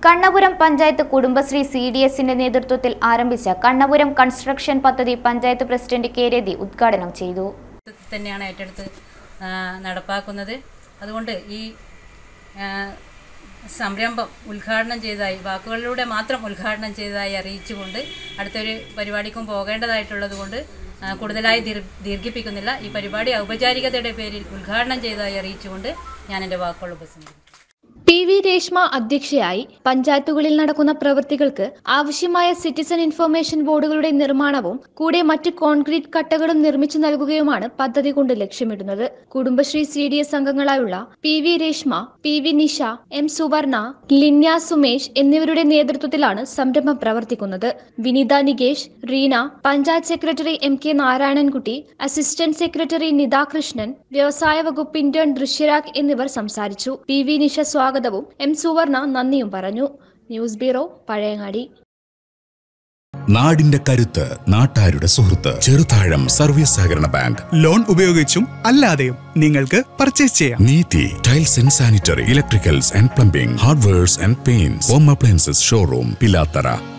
Kannapuram panchayat Kudumbashree C D എസിന്റെ നേതൃത്വത്തിൽ ആരംഭിച്ച കണ്ണപുരം കൺസ്ട്രക്ഷൻ പദ്ധതി പഞ്ചായത്ത് പ്രസിഡന്റ് കെ രതി ഉദ്ഘാടനം ചെയ്തു തന്നെയാണ് ഏറ്റെടുത്ത് ആ, നടപ്പാക്കുന്നത് അതുകൊണ്ട് ഈ ആ, സംരംഭം ഉദ്ഘാടനം ചെയ്തതായി വാക്കുകളിലൂടെ മാത്രം ഉദ്ഘാടനം ചെയ്തതായി അറിയിച്ചുകൊണ്ട് അടുത്തൊരു പരിപാടിക്കും പോകേണ്ടതായിട്ടുള്ളത് കൊണ്ട് ആ, കൂടുതലായി ദീർ ദീർഘിപ്പിക്കുന്നില്ല ഈ പരിപാടി ഔപചാരികതയുടെ പേരിൽ ഉദ്ഘാടനം ചെയ്തതായി അറിയിച്ചുകൊണ്ട് ഞാൻ എൻ്റെ വാക്കുകൾ ഉപസംഹരിക്കുന്നു പി വി രേഷ്മ അധ്യക്ഷയായി പഞ്ചായത്തുകളിൽ നടക്കുന്ന പ്രവൃത്തികൾക്ക് ആവശ്യമായ സിറ്റിസൺ ഇൻഫർമേഷൻ ബോർഡുകളുടെ നിർമ്മാണവും കൂടെ മറ്റ് കോൺക്രീറ്റ് കട്ടകളും നിർമ്മിച്ചു നൽകുകയുമാണ് പദ്ധതി കൊണ്ട് ലക്ഷ്യമിടുന്നത് കുടുംബശ്രീ സി ഡി എസ് അംഗങ്ങളായുള്ള P V Reshma P V Nisha M Suvarna Linya Sumesh എന്നിവരുടെ നേതൃത്വത്തിലാണ് സംരംഭം പ്രവർത്തിക്കുന്നത് Vinitha Nikesh Reena panchayat secretary M K Narayanankutty assistant secretary Nitha Krishnan വ്യവസായ വകുപ്പ് ഇന്റേൺ ദൃശ്യരാഗ് എന്നിവർ സംസാരിച്ചു പി വി നിഷ സ്വാഗതവും എം സുവർണ നന്ദിയും പറഞ്ഞു ന്യൂസ് ബ്യൂറോ പഴയങ്ങാടി നാടിന്റെ കരുത്ത് നാട്ടാരുടെ സുഹൃത്ത് ചെറുതാഴം സർവീസ് സഹകരണ ബാങ്ക് ലോൺ ഉപയോഗിച്ചും അല്ലാതെയും നിങ്ങൾക്ക് പർച്ചേസ് ചെയ്യാം Neethi tiles and sanitary electricals and plumbing hardwares and paints home appliances showroom Pilathara